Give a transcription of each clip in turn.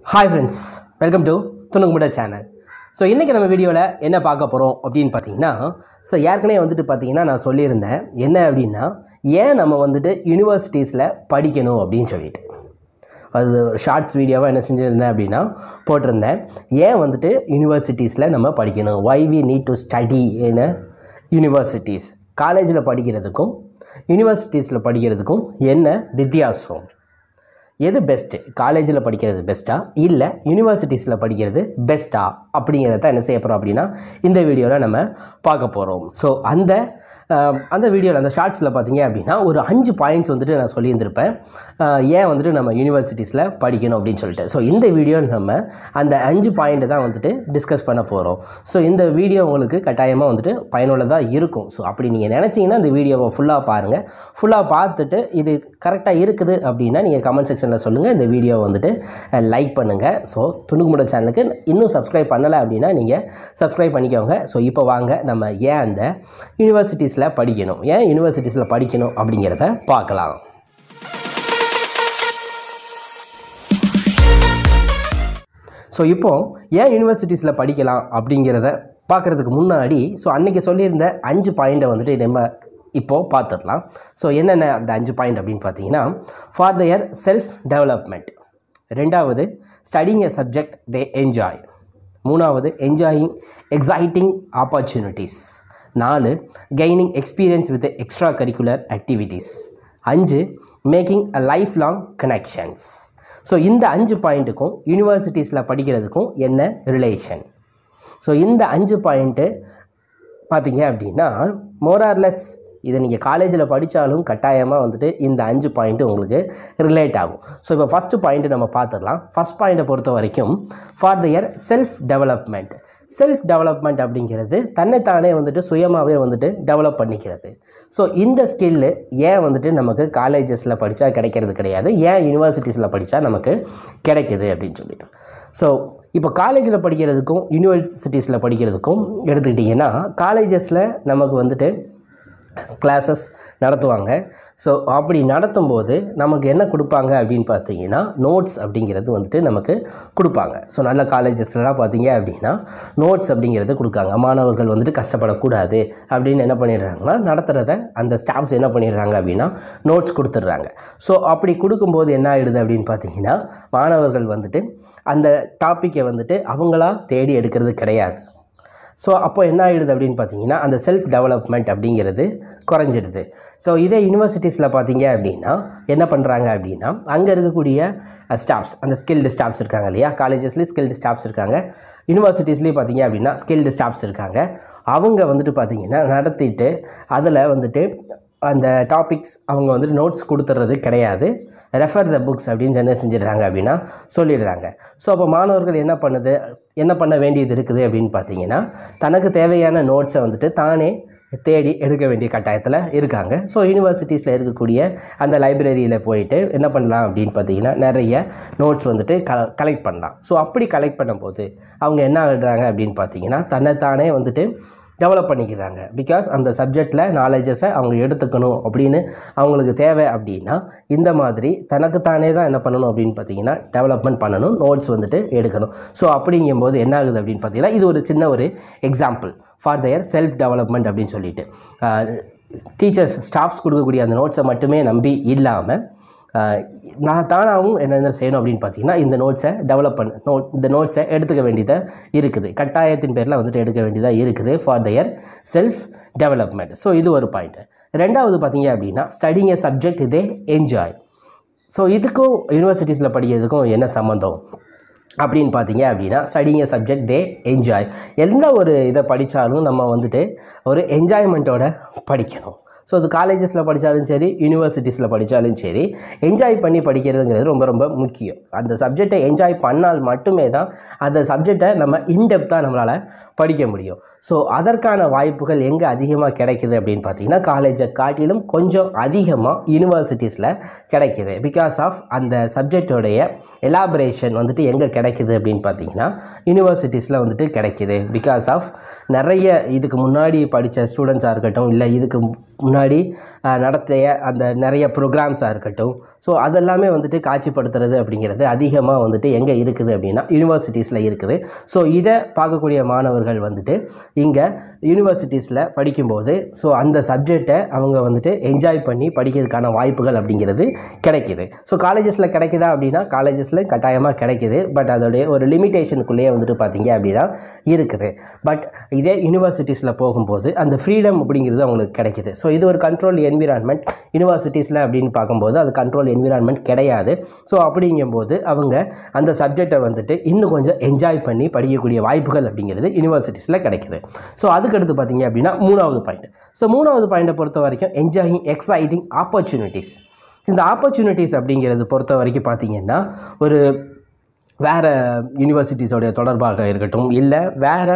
hi friends welcome to துணுக்குமுட channel so இன்றைக்கி நம்ம வீடியோவில் என்ன பார்க்க போகிறோம் அப்படின்னு பார்த்தீங்கன்னா ஸோ ஏற்கனவே வந்துட்டு பார்த்தீங்கன்னா நான் சொல்லியிருந்தேன் என்ன அப்படின்னா ஏன் நம்ம வந்துட்டு யூனிவர்சிட்டிஸில் படிக்கணும் அப்படின்னு சொல்லிட்டு அது ஒரு ஷார்ட்ஸ் வீடியோவாக என்ன செஞ்சுருந்தேன் அப்படின்னா போட்டிருந்தேன் ஏன் வந்துட்டு யூனிவர்சிட்டிஸில் நம்ம படிக்கணும் why we need to study in universities காலேஜில் படிக்கிறதுக்கும் யூனிவர்சிட்டிஸில் படிக்கிறதுக்கும் என்ன வித்தியாசம் எது பெஸ்ட்டு காலேஜில் படிக்கிறது பெஸ்ட்டா இல்லை யூனிவர்சிட்டிஸில் படிக்கிறது பெஸ்ட்டா அப்படிங்கிறத என்ன செய்ய போகிறோம் அப்படின்னா இந்த வீடியோவில் நம்ம பார்க்க போகிறோம் ஸோ அந்த அஹ், அந்த வீடியோவில் அந்த ஷார்ட்ஸில் பார்த்தீங்க அப்படின்னா ஒரு அஞ்சு பாயிண்ட்ஸ் வந்துட்டு நான் சொல்லியிருந்திருப்பேன் அஹ், ஏன் வந்துட்டு நம்ம யூனிவர்சிட்டிஸில் படிக்கணும் அப்படின்னு சொல்லிட்டு ஸோ இந்த வீடியோ நம்ம அந்த அஞ்சு பாயிண்ட்டை தான் வந்துட்டு டிஸ்கஸ் பண்ண போகிறோம் ஸோ இந்த வீடியோ உங்களுக்கு கட்டாயமாக வந்துட்டு பயனுள்ளதாக இருக்கும் ஸோ அப்படி நீங்கள் நினச்சிங்கன்னா இந்த வீடியோவை ஃபுல்லாக பாருங்கள் ஃபுல்லாக பார்த்துட்டு இது கரெக்டாக இருக்குது அப்படின்னா நீங்கள் கமெண்ட் செக்ஷனில் சொல்லுங்கள் இந்த வீடியோவை வந்துட்டு லைக் பண்ணுங்கள் ஸோ துணுக்குமுட சேனலுக்கு இன்னும் சப்ஸ்கிரைப் பண்ணலை அப்படின்னா நீங்கள் சப்ஸ்கிரைப் பண்ணிக்கோங்க ஸோ இப்போ வாங்க நம்ம ஏன் அந்த யூனிவர்சிட்டிஸில் படிக்கணும் ஏன் யூனிவர்சிட்டிஸில் படிக்கணும் அப்படிங்கிறத பார்க்கலாம் ஸோ இப்போ ஏன் யூனிவர்சிட்டிஸில் படிக்கலாம் அப்படிங்கிறத பார்க்குறதுக்கு முன்னாடி ஸோ அன்றைக்கி சொல்லியிருந்த அஞ்சு பாயிண்ட்டை வந்துட்டு நம்ம இப்போது பார்த்துடலாம் ஸோ என்னென்ன அந்த அஞ்சு பாயிண்ட் அப்படின்னு பார்த்தீங்கன்னா ஃபார் தயர் செல்ஃப் டெவலப்மெண்ட் ரெண்டாவது studying a subject they enjoy மூணாவது என்ஜாயிங் எக்ஸைட்டிங் ஆப்பர்ச்சுனிட்டிஸ் நாலு gaining experience with extra curricular activities அஞ்சு making a life long connections so இந்த அஞ்சு பாயிண்ட்டுக்கும் யூனிவர்சிட்டிஸில் படிக்கிறதுக்கும் என்ன ரிலேஷன் ஸோ இந்த அஞ்சு பாயிண்ட்டு பார்த்தீங்க அப்படின்னா மோரார்லெஸ் இதை நீங்கள் காலேஜில் படித்தாலும் கட்டாயமாக வந்துட்டு இந்த அஞ்சு பாயிண்ட்டு உங்களுக்கு ரிலேட் ஆகும் ஸோ இப்போ ஃபஸ்ட்டு பாயிண்ட்டு நம்ம பார்த்துடலாம் ஃபஸ்ட் பாயிண்ட்டை பொறுத்த வரைக்கும் for their self development self development அப்படிங்கிறது தன்னைத்தானே வந்துட்டு சுயமாகவே வந்துட்டு டெவலப் பண்ணிக்கிறது ஸோ இந்த ஸ்கில்லு ஏன் வந்துட்டு நமக்கு காலேஜஸில் படித்தா கிடைக்கிறது கிடையாது ஏன் யூனிவர்சிட்டிஸில் படித்தா நமக்கு கிடைக்குது அப்படின்னு சொல்லிட்டு ஸோ இப்போ காலேஜில் படிக்கிறதுக்கும் யூனிவர்சிட்டிஸில் படிக்கிறதுக்கும் எடுத்துக்கிட்டிங்கன்னா காலேஜஸில் நமக்கு வந்துட்டு கிளாஸஸ் நடத்துவாங்க ஸோ அப்படி நடத்தும்போது நமக்கு என்ன கொடுப்பாங்க அப்படின்னு பார்த்தீங்கன்னா நோட்ஸ் அப்படிங்கிறது வந்துட்டு நமக்கு கொடுப்பாங்க ஸோ நல்ல காலேஜஸ்லாம் பார்த்தீங்க அப்படின்னா நோட்ஸ் அப்படிங்கிறது கொடுக்காங்க மாணவர்கள் வந்துட்டு கஷ்டப்படக்கூடாது அப்படின்னு என்ன பண்ணிடுறாங்கன்னா நடத்துகிறத அந்த ஸ்டாஃப்ஸ் என்ன பண்ணிடுறாங்க அப்படின்னா நோட்ஸ் கொடுத்துட்றாங்க ஸோ அப்படி கொடுக்கும்போது என்ன ஆகிடுது அப்படின்னு பார்த்தீங்கன்னா மாணவர்கள் வந்துட்டு அந்த டாப்பிக்கை வந்துட்டு அவங்களா தேடி எடுக்கிறது கிடையாது ஸோ அப்போ என்ன ஆகிடுது அப்படின்னு பார்த்தீங்கன்னா அந்த செல்ஃப் டெவலப்மெண்ட் அப்படிங்கிறது குறைஞ்சிடுது ஸோ இதே யூனிவர்சிட்டிஸில் பார்த்தீங்க அப்படின்னா என்ன பண்ணுறாங்க அப்படின்னா அங்கே இருக்கக்கூடிய ஸ்டாஃப்ஸ் அந்த ஸ்கில்டு ஸ்டாஃப்ஸ் இருக்காங்க இல்லையா காலேஜஸ்லேயும் ஸ்கில்டு ஸ்டாஃப்ஸ் இருக்காங்க யூனிவர்சிட்டிஸ்லேயும் பார்த்தீங்க அப்படின்னா ஸ்கில்டு ஸ்டாஃப்ஸ் இருக்காங்க அவங்க வந்துட்டு பார்த்தீங்கன்னா நடத்திட்டு அதில் வந்துட்டு அந்த டாபிக்ஸ் அவங்க வந்துட்டு நோட்ஸ் கொடுத்துட்றது கிடையாது ரெஃபர் த புக்ஸ் அப்படின்னு என்ன செஞ்சிடுறாங்க அப்படின்னா சொல்லிடுறாங்க ஸோ அப்போ மாணவர்கள் என்ன பண்ணுது என்ன பண்ண வேண்டியது இருக்குது அப்படின்னு பார்த்தீங்கன்னா தனக்கு தேவையான நோட்ஸை வந்துட்டு தானே தேடி எடுக்க வேண்டிய கட்டாயத்தில் இருக்காங்க ஸோ யூனிவர்சிட்டிஸில் இருக்கக்கூடிய அந்த லைப்ரரியில் போயிட்டு என்ன பண்ணலாம் அப்படின்னு பார்த்தீங்கன்னா நிறைய நோட்ஸ் வந்துட்டு க கலெக்ட் பண்ணலாம் ஸோ அப்படி கலெக்ட் பண்ணும்போது அவங்க என்ன ஆகுறாங்க அப்படின்னு பார்த்தீங்கன்னா தன்னைத்தானே வந்துட்டு டெவலப் பண்ணிக்கிறாங்க பிகாஸ் அந்த சப்ஜெக்டில் நாலேஜஸை அவங்க எடுத்துக்கணும் அப்படின்னு அவங்களுக்கு தேவை அப்படின்னா இந்த மாதிரி தனக்குத்தானே தான் என்ன பண்ணணும் அப்படின்னு பார்த்தீங்கன்னா டெவலப்மெண்ட் பண்ணணும் நோட்ஸ் வந்துட்டு எடுக்கணும் ஸோ அப்படிங்கும்போது என்ன ஆகுது அப்படின்னு பார்த்தீங்கன்னா இது ஒரு சின்ன ஒரு example for their self development அப்படின்னு சொல்லிட்டு டீச்சர்ஸ் ஸ்டாஃப்ஸ் கொடுக்கக்கூடிய அந்த நோட்ஸை மட்டுமே நம்பி இல்லாமல் ஆஹ் நான் தானாகவும் என்ன செய்யணும் அப்படின்னு பார்த்தீங்கன்னா இந்த நோட்ஸை டெவலப் பண்ண நோட் இந்த நோட்ஸை எடுத்துக்க வேண்டியதாக இருக்குது கட்டாயத்தின் பேரில் வந்துட்டு எடுக்க வேண்டியதாக இருக்குது for their self development so இது ஒரு பாயிண்ட் ரெண்டாவது பார்த்தீங்க அப்படின்னா ஸ்டடிங் எ சப்ஜெக்ட் இதே என்ஜாய் ஸோ இதுக்கும் யூனிவர்சிட்டிஸில் படிக்கிறதுக்கும் என்ன சம்மந்தம் அப்படின்னு பார்த்தீங்க அப்படின்னா studying a subject they enjoy எந்த ஒரு இதை படித்தாலும் நம்ம வந்துட்டு ஒரு என்ஜாய்மெண்ட்டோட படிக்கணும் ஸோ அது காலேஜஸில் படித்தாலும் சரி யூனிவர்சிட்டிஸில் படித்தாலும் சரி என்ஜாய் பண்ணி படிக்கிறதுங்கிறது ரொம்ப ரொம்ப முக்கியம் அந்த சப்ஜெக்டை என்ஜாய் பண்ணால் மட்டுமே தான் அந்த சப்ஜெக்டை நம்ம இன்டெப்த்தாக நம்மளால் படிக்க முடியும் ஸோ அதற்கான வாய்ப்புகள் எங்கே அதிகமாக கிடைக்குது அப்படின்னு பார்த்தீங்கன்னா காலேஜை காட்டிலும் கொஞ்சம் அதிகமாக யூனிவர்சிட்டிஸில் கிடைக்குது பிகாஸ் ஆஃப் அந்த சப்ஜெக்டோடைய எலாபரேஷன் வந்துட்டு எங்கே கிடைக்குது அப்படின்னு பார்த்தீங்கன்னா யூனிவர்சிட்டிஸில் வந்துட்டு கிடைக்குது பிகாஸ் ஆஃப் நிறைய இதுக்கு முன்னாடி படித்த ஸ்டூடெண்ட்ஸாக இருக்கட்டும் இல்லை இதுக்கு முன்னாடி அஹ், நடத்திய அந்த நிறைய ப்ரோக்ராம்ஸாக இருக்கட்டும் ஸோ அதெல்லாமே வந்துட்டு காட்சிப்படுத்துறது அப்படிங்கிறது அதிகமாக வந்துட்டு எங்கே இருக்குது அப்படின்னா யூனிவர்சிட்டிஸில் இருக்குது ஸோ இதை பார்க்கக்கூடிய மாணவர்கள் வந்துட்டு இங்கே யூனிவர்சிட்டிஸில் படிக்கும்போது ஸோ அந்த சப்ஜெக்டை அவங்க வந்துட்டு என்ஜாய் பண்ணி படிக்கிறதுக்கான வாய்ப்புகள் அப்படிங்கிறது கிடைக்கிது ஸோ காலேஜஸில் கிடைக்குதா அப்படின்னா காலேஜஸில் கட்டாயமாக கிடைக்குது பட் அதோடைய ஒரு லிமிட்டேஷனுக்குள்ளேயே வந்துட்டு பார்த்தீங்க அப்படின்னா இருக்குது பட் இதே யூனிவர்சிட்டிஸில் போகும்போது அந்த ஃப்ரீடம் அப்படிங்கிறது அவங்களுக்கு கிடைக்குது ஸோ இது ஒரு கண்ட்ரோல் என்விரான்மெண்ட் யூனிவர்சிட்டிஸில் அப்படின்னு பார்க்கும்போது அது கண்ட்ரோல் என்விரான்மெண்ட் கிடையாது ஸோ அப்படிங்கும்போது அவங்க அந்த சப்ஜெக்டை வந்துட்டு இன்னும் கொஞ்சம் என்ஜாய் பண்ணி படிக்கக்கூடிய வாய்ப்புகள் அப்படிங்கிறது யூனிவர்சிட்டிஸில் கிடைக்குது ஸோ அதுக்கடுத்து பார்த்தீங்க அப்படின்னா மூணாவது பாயிண்ட் ஸோ மூணாவது பாயிண்ட்டை பொறுத்த வரைக்கும் என்ஜாயிங் எக்ஸைட்டிங் ஆப்பர்ச்சுனிட்டிஸ் இந்த ஆப்பர்ச்சுனிட்டிஸ் அப்படிங்கிறது பொறுத்த வரைக்கும் பார்த்தீங்கன்னா ஒரு வேறு யூனிவர்சிட்டிஸோடைய தொடர்பாக இருக்கட்டும் இல்லை வேறு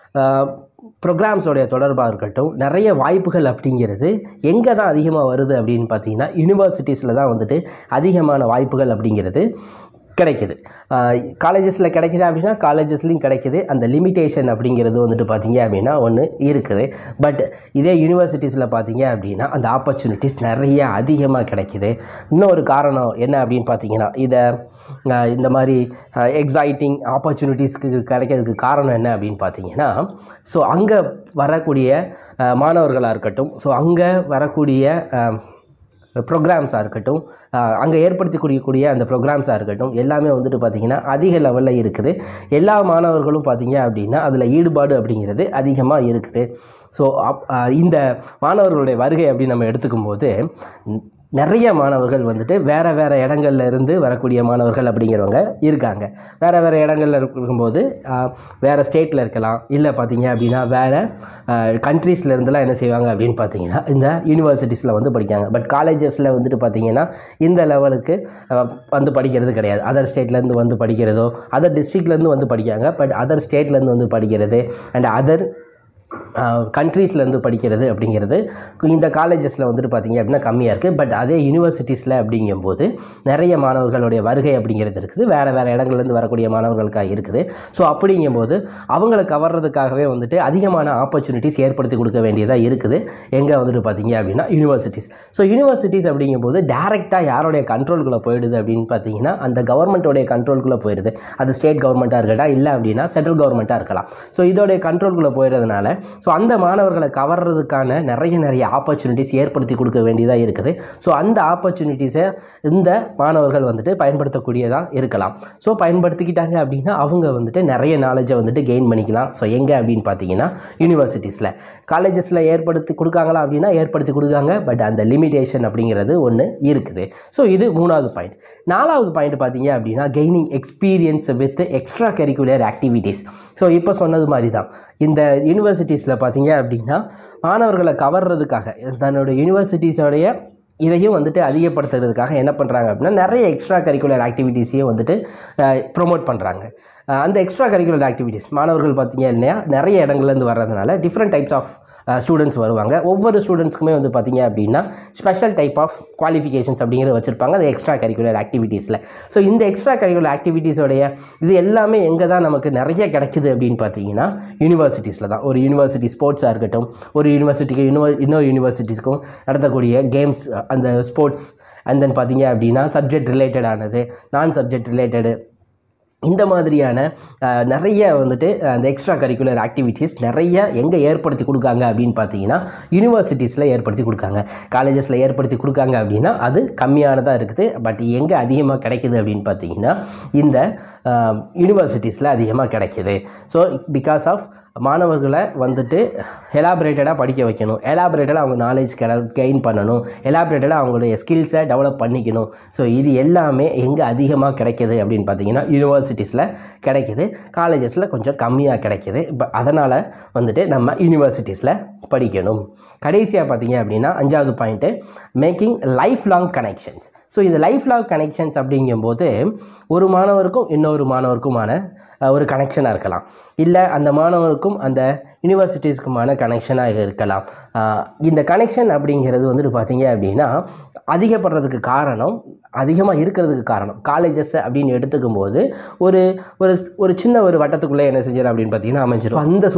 ப்ரோக்ராம்ஸோடைய தொடர்பாக இருக்கட்டும் நிறைய வாய்ப்புகள் அப்படிங்கிறது எங்கே தான் அதிகமாக வருது அப்படின்னு பார்த்தீங்கன்னா யூனிவர்சிட்டிஸில் தான் வந்துட்டு அதிகமான வாய்ப்புகள் அப்படிங்கிறது கிடைக்குது காலேஜஸில் கிடைக்குது அப்படின்னா காலேஜஸ்லையும் கிடைக்குது அந்த லிமிட்டேஷன் அப்படிங்கிறது வந்துட்டு பார்த்தீங்க அப்படின்னா ஒன்று இருக்குது பட் இதே யூனிவர்சிட்டிஸில் பார்த்தீங்க அப்படின்னா அந்த ஆப்பர்ச்சுனிட்டிஸ் நிறைய அதிகமாக கிடைக்குது இன்னொரு காரணம் என்ன அப்படின்னு பார்த்தீங்கன்னா இதை அஹ், இந்த மாதிரி எக்ஸைட்டிங் ஆப்பர்ச்சுனிட்டிஸ்க்கு கிடைக்கிறதுக்கு காரணம் என்ன அப்படின்னு பார்த்தீங்கன்னா ஸோ அங்கே வரக்கூடிய அஹ், மாணவர்களாக இருக்கட்டும் ஸோ அங்கே வரக்கூடிய அஹ், ப்ரோக்ராம்ஸாக இருக்கட்டும் அங்கே ஏற்படுத்தி கொடுக்கக்கூடிய அந்த ப்ரோக்ராம்ஸாக இருக்கட்டும் எல்லாமே வந்துட்டு பார்த்திங்கன்னா அதிக லெவலில் இருக்குது எல்லா மாணவர்களும் பார்த்தீங்க அப்படின்னா அதில் ஈடுபாடு அப்படிங்கிறது அதிகமாக இருக்குது ஸோ அப் அஹ் இந்த மாணவர்களுடைய வருகை அப்படின்னு நம்ம எடுத்துக்கும் போது ந- நிறைய மாணவர்கள் வந்துட்டு வேறு வேறு இடங்கள்ல இருந்து வரக்கூடிய மாணவர்கள் அப்படிங்கிறவங்க இருக்காங்க வேறு வேறு இடங்கள்ல இருக்கும்போது ஆஹ், வேறு ஸ்டேட்டில் இருக்கலாம் இல்லை பார்த்தீங்க அப்படின்னா வேறு கண்ட்ரீஸில் இருந்துலாம் என்ன செய்வாங்க அப்படின்னு பார்த்தீங்கன்னா இந்த யூனிவர்சிட்டிஸில் வந்து படிக்காங்க பட் காலேஜஸில் வந்துட்டு பார்த்தீங்கன்னா இந்த லெவலுக்கு ஆஹ், வந்து படிக்கிறது கிடையாது அதர் ஸ்டேட்லேருந்து வந்து படிக்கிறதோ அதர் டிஸ்ட்ரிக்ட்லேருந்து வந்து படிக்காங்க பட் அதர் ஸ்டேட்லேருந்து வந்து படிக்கிறது அண்ட் அதர் கண்ட்ரீஸ்லேருந்து படிக்கிறது அப்படிங்கிறது இந்த காலேஜஸில் வந்துட்டு பார்த்தீங்க அப்படின்னா கம்மியாக இருக்குது பட் அதே யூனிவர்சிட்டிஸில் அப்படிங்கும்போது நிறைய மாணவர்களுடைய வருகை அப்படிங்கிறது இருக்குது வேறு வேறு இடங்கள்லேருந்து வரக்கூடிய மாணவர்களுக்காக இருக்குது ஸோ அப்படிங்கும்போது அவங்கள கவர்றதுக்காகவே வந்துட்டு அதிகமான ஆப்பர்ச்சுனிட்டிஸ் ஏற்படுத்தி கொடுக்க வேண்டியதாக இருக்குது எங்கே வந்துட்டு பார்த்தீங்க அப்படின்னா யூனிவர்சிட்டிஸ் ஸோ யூனிவர்சிட்டிஸ் அப்படிங்கும்போது டேரெக்டாக யாருடைய கண்ட்ரோலுக்குள்ளே போயிடுது அப்படின்னு பார்த்தீங்கன்னா அந்த கவர்மெண்ட்டோடைய கண்ட்ரோலுக்குள்ளே போயிடுது அது ஸ்டேட் கவர்மெண்ட்டாக இருக்கட்டும் இல்லை அப்படின்னா சென்ட்ரல் கவர்மெண்ட்டாக இருக்கலாம் ஸோ இதோடைய கண்ட்ரோலுக்குள்ளே போயிடுறதுனால ஸோ அந்த மாணவர்களை கவர்றதுக்கான நிறைய நிறைய ஆப்பர்ச்சுனிட்டிஸ் ஏற்படுத்தி கொடுக்க வேண்டியதாக இருக்குது ஸோ அந்த ஆப்பர்ச்சுனிட்டிஸை இந்த மாணவர்கள் வந்துட்டு பயன்படுத்தக்கூடியதாக இருக்கலாம் ஸோ பயன்படுத்திக்கிட்டாங்க அப்படின்னா அவங்க வந்துட்டு நிறைய நாலேஜை வந்துட்டு கெயின் பண்ணிக்கலாம் ஸோ எங்கே அப்படின்னு பார்த்தீங்கன்னா யூனிவர்சிட்டிஸில் காலேஜஸில் ஏற்படுத்தி கொடுக்காங்களா அப்படின்னா ஏற்படுத்தி கொடுக்காங்க பட் அந்த லிமிடேஷன் அப்படிங்கிறது ஒன்று இருக்குது ஸோ இது மூணாவது பாயிண்ட் நாலாவது பாயிண்ட் பார்த்தீங்க அப்படின்னா gaining experience with extra curricular activities so இப்போ சொன்னது மாதிரி தான் இந்த யூனிவர்சிட்டிஸில் பார்த்தீங்க அப்படின்னா மாணவர்களை கவர்றதுக்காக தன்னோட யூனிவர்சிட்டிஸோடைய இதையும் வந்துட்டு அதிகப்படுத்துறதுக்காக என்ன பண்ணுறாங்க அப்படின்னா நிறைய எக்ஸ்ட்ரா கரிக்குலர் ஆக்டிவிட்டீஸையும் வந்துட்டு ப்ரொமோட் பண்ணுறாங்க அந்த எக்ஸ்ட்ரா கரிக்குலர் ஆக்டிவிட்டீஸ் மாணவர்கள் பார்த்தீங்க இல்லையா நிறைய இடங்கள்லேருந்து வர்றதுனால டிஃப்ரெண்ட் டைப்ஸ் ஆஃப் ஸ்டூடெண்ட்ஸ் வருவாங்க ஒவ்வொரு ஸ்டூடெண்ட்ஸ்க்குமே வந்து பார்த்தீங்க அப்படின்னா ஸ்பெஷல் டைப் ஆஃப் குவாலிஃபிகேஷன்ஸ் அப்படிங்கிறது வச்சுருப்பாங்க அது எக்ஸ்ட்ரா கரிக்குலர் ஆக்டிவிட்டீஸில் ஸோ இந்த எக்ஸ்ட்ரா கரிக்குலர் ஆக்டிவிட்டீஸோடைய இது எல்லாமே எங்கே தான் நமக்கு நிறைய கிடைக்குது அப்படின்னு பார்த்தீங்கன்னா யூனிவர்சிட்டிஸில் தான் ஒரு யூனிவர்சிட்டி ஸ்போர்ட்ஸாக இருக்கட்டும் ஒரு யூனிவர்சிட்டிக்கு இன்னொரு இன்னொரு யூனிவர்சிட்டிஸ்க்கும் நடத்தக்கூடிய கேம்ஸ் அந்த ஸ்போர்ட்ஸ் அண்ட் தென் பார்த்தீங்க அப்படின்னா சப்ஜெக்ட் ரிலேட்டடானது நான் சப்ஜெக்ட் ரிலேட்டடு இந்த மாதிரியான அஹ், நிறைய வந்துட்டு அஹ், அந்த எக்ஸ்ட்ரா கரிக்குலர் ஆக்டிவிட்டீஸ் நிறைய எங்கே ஏற்படுத்தி கொடுக்காங்க அப்படின்னு பார்த்தீங்கன்னா யூனிவர்சிட்டிஸில் ஏற்படுத்தி கொடுக்காங்க காலேஜஸில் ஏற்படுத்தி கொடுக்காங்க அப்படின்னா அது கம்மியானதாக இருக்குது பட் எங்கே அதிகமாக கிடைக்குது அப்படின்னு பார்த்தீங்கன்னா இந்த யூனிவர்சிட்டிஸில் அதிகமாக கிடைக்குது ஸோ பிகாஸ் ஆஃப் மாணவர்களை வந்துட்டு எலாபரேட்டடாக படிக்க வைக்கணும் எலாபரேட்டடாக அவங்க நாலேஜ் கெயின் பண்ணணும் எலாபரேட்டடாக அவங்களுடைய ஸ்கில்ஸை டெவலப் பண்ணிக்கணும் ஸோ இது எல்லாமே எங்கே அதிகமாக கிடைக்குது அப்படின்னு பார்த்தீங்கன்னா யூனிவர்சிட்டிஸில் கிடைக்குது காலேஜஸில் கொஞ்சம் கம்மியாக கிடைக்குது இப்போ அதனால் வந்துட்டு நம்ம யூனிவர்சிட்டிஸில் படிக்கணும் கடைசியாக பார்த்தீங்க அப்படின்னா அஞ்சாவது point making life long connections so இந்த லைஃப் லாங் கனெக்ஷன்ஸ் அப்படிங்கும்போது ஒரு மாணவருக்கும் இன்னொரு மாணவருக்குமான அஹ், ஒரு கனெக்ஷனாக இருக்கலாம் இல்லை அந்த மாணவருக்கும் அந்த யூனிவர்சிட்டிஸ்க்குமான கனெக்ஷனாக இருக்கலாம் அஹ், இந்த கனெக்ஷன் அப்படிங்கிறது வந்துட்டு பார்த்தீங்க அப்படின்னா அதிகப்படுறதுக்கு காரணம் அதிகமாக இருக்கிறதுக்கு காரணம் காலேஜஸ் அப்படின்னு எடுத்துக்கும் போது ஒரு ஒரு ஒரு சின்ன ஒரு வட்டத்துக்குள்ளே என்ன செஞ்சிடும் அப்படின்னு பார்த்தீங்கன்னா அமைஞ்சிடும் அந்த சுத்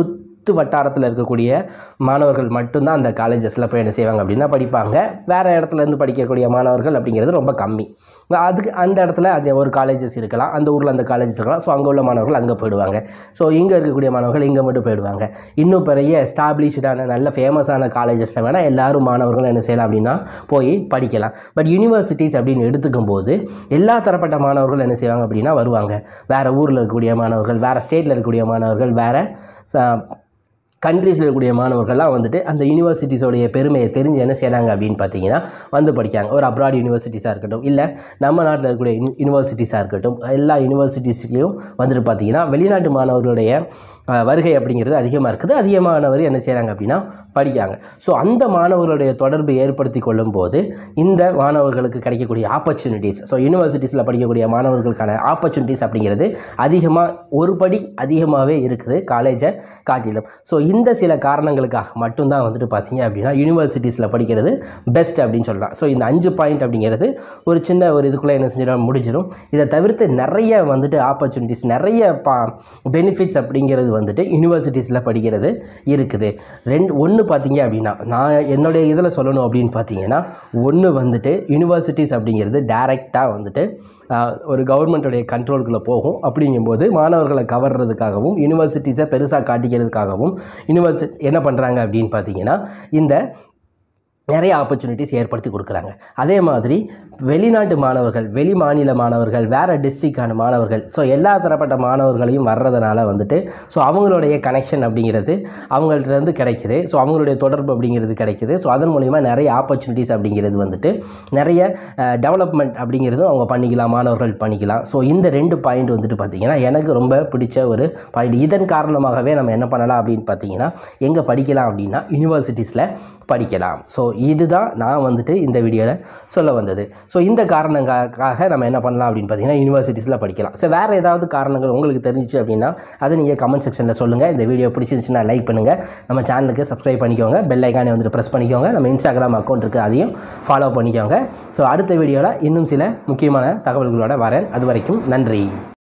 சுற்று வட்டாரத்தில் இருக்கக்கூடிய மாணவர்கள் மட்டும்தான் அந்த காலேஜஸில் போய் என்ன செய்வாங்க அப்படின்னா படிப்பாங்க வேறு இடத்துல இருந்து படிக்கக்கூடிய மாணவர்கள் அப்படிங்கிறது ரொம்ப கம்மி அதுக்கு அந்த இடத்துல அது ஒரு காலேஜஸ் இருக்கலாம் அந்த ஊரில் அந்த காலேஜஸ் இருக்கலாம் ஸோ அங்கே உள்ள மாணவர்கள் அங்கே போயிடுவாங்க ஸோ இங்கே இருக்கக்கூடிய மாணவர்கள் இங்கே மட்டும் போயிடுவாங்க இன்னும் பெரிய எஸ்டாப்ளிஷ்டான நல்ல ஃபேமஸான காலேஜஸில் வேணால் எல்லாரும் மாணவர்கள் என்ன செய்யலாம் அப்படின்னா போய் படிக்கலாம் பட் யூனிவர்சிட்டிஸ் அப்படின்னு எடுத்துக்கும் போது எல்லா தரப்பட்ட மாணவர்கள் என்ன செய்வாங்க அப்படின்னா வருவாங்க வேறு ஊரில் இருக்கக்கூடிய மாணவர்கள் வேறு ஸ்டேட்டில் இருக்கக்கூடிய மாணவர்கள் வேறு கண்ட்ரீஸில் இருக்கக்கூடிய மாணவர்கள்லாம் வந்துட்டு அந்த யூனிவர்சிட்டிஸோடைய பெருமையை தெரிஞ்சு என்ன செய்கிறாங்க அப்படின்னு பார்த்தீங்கன்னா வந்து படிக்காங்க ஒரு அப்ராட் யூனிவர்சிட்டிஸாக இருக்கட்டும் இல்லை நம்ம நாட்டில் இருக்கக்கூடிய யூனிவர்சிட்டிஸாக இருக்கட்டும் எல்லா யூனிவர்சிட்டிஸ்லையும் வந்துட்டு பார்த்தீங்கன்னா வெளிநாட்டு மாணவர்களுடைய அஹ், வருகை அப்படிங்கிறது அதிகமாக இருக்குது அதிகமானவர் என்ன செய்கிறாங்க அப்படின்னா படிக்காங்க ஸோ அந்த மாணவர்களுடைய தொடர்பு ஏற்படுத்தி கொள்ளும் போது இந்த மாணவர்களுக்கு கிடைக்கக்கூடிய ஆப்பர்ச்சுனிட்டிஸ் ஸோ யூனிவர்சிட்டிஸில் படிக்கக்கூடிய மாணவர்களுக்கான ஆப்பர்ச்சுனிட்டிஸ் அப்படிங்கிறது அதிகமாக ஒரு படி அதிகமாகவே இருக்குது காலேஜை காட்டிலும் ஸோ இந்த சில காரணங்களுக்காக மட்டும்தான் வந்துட்டு பார்த்தீங்க அப்படின்னா யூனிவர்சிட்டிஸில் படிக்கிறது பெஸ்ட் அப்படின்னு சொல்லலாம் ஸோ இந்த அஞ்சு பாயிண்ட் அப்படிங்கிறது ஒரு சின்ன ஒரு இதுக்குள்ளே என்ன செஞ்சிடும் முடிஞ்சிடும் இதை தவிர்த்து நிறைய வந்துட்டு ஆப்பர்ச்சுனிட்டிஸ் நிறைய பா பெனிஃபிட்ஸ் அப்படிங்கிறது வந்துட்டு யூனிவர்சிட்டிஸில் படிக்கிறது இருக்குது ரெண்டு ஒன்று பார்த்தீங்க அப்படின்னா நான் என்னுடைய இதில் சொல்லணும் அப்படின்னு பார்த்தீங்கன்னா ஒன்று வந்துட்டு யூனிவர்சிட்டிஸ் அப்படிங்கிறது டைரெக்டாக வந்துட்டு ஆஹ், ஒரு கவர்மெண்ட்டுடைய கண்ட்ரோலுக்குள்ளே போகும் அப்படிங்கும்போது மாணவர்களை கவர்றதுக்காகவும் யூனிவர்சிட்டிஸை பெருசாக காட்டிக்கிறதுக்காகவும் யூனிவர்சிட்டி என்ன பண்ணுறாங்க அப்படின்னு பார்த்தீங்கன்னா இந்த நிறைய ஆப்பர்ச்சுனிட்டிஸ் ஏற்படுத்தி கொடுக்குறாங்க அதே மாதிரி வெளிநாட்டு மாணவர்கள் வெளி மாநில மாணவர்கள் வேறு டிஸ்ட்ரிக்டான மாணவர்கள் ஸோ எல்லா தரப்பட்ட மாணவர்களையும் வர்றதுனால வந்துட்டு ஸோ அவங்களுடைய கனெக்ஷன் அப்படிங்கிறது அவங்கள்ட்ட இருந்து கிடைக்குது ஸோ அவங்களுடைய தொடர்பு அப்படிங்கிறது கிடைக்குது ஸோ அதன் மூலிமா நிறைய ஆப்பர்ச்சுனிட்டிஸ் அப்படிங்கிறது வந்துட்டு நிறைய டெவலப்மெண்ட் அப்படிங்கிறதும் அவங்க பண்ணிக்கலாம் மாணவர்கள் பண்ணிக்கலாம் ஸோ இந்த ரெண்டு பாயிண்ட் வந்துட்டு பார்த்திங்கன்னா எனக்கு ரொம்ப பிடிச்ச ஒரு பாயிண்ட் இதன் காரணமாகவே நம்ம என்ன பண்ணலாம் அப்படின்னு பார்த்தீங்கன்னா எங்கே படிக்கலாம் அப்படின்னா யூனிவர்சிட்டிஸில் படிக்கலாம் ஸோ இதுதான் நான் வந்துட்டு இந்த வீடியோவில் சொல்ல வந்தது ஸோ இந்த காரணங்களுக்காக நம்ம என்ன பண்ணலாம் அப்படின்னு பார்த்தீங்கன்னா யூனிவர்சிட்டிஸில் படிக்கலாம் ஸோ வேறு ஏதாவது காரணங்கள் உங்களுக்கு தெரிஞ்சிச்சு அப்படின்னா அதை நீங்கள் கமெண்ட் செக்ஷனில் சொல்லுங்கள் இந்த வீடியோ பிடிச்சிருந்துச்சுன்னா லைக் பண்ணுங்கள் நம்ம சேனலுக்கு சப்ஸ்கிரைப் பண்ணிக்கோங்க பெல் ஐக்கானே வந்துட்டு ப்ரெஸ் பண்ணிக்கோங்க நம்ம இன்ஸ்டாகிராம் அக்கௌண்ட் இருக்குது அதையும் ஃபாலோ பண்ணிக்கோங்க ஸோ அடுத்த வீடியோவில் இன்னும் சில முக்கியமான தகவல்களோட வரேன் அது வரைக்கும் நன்றி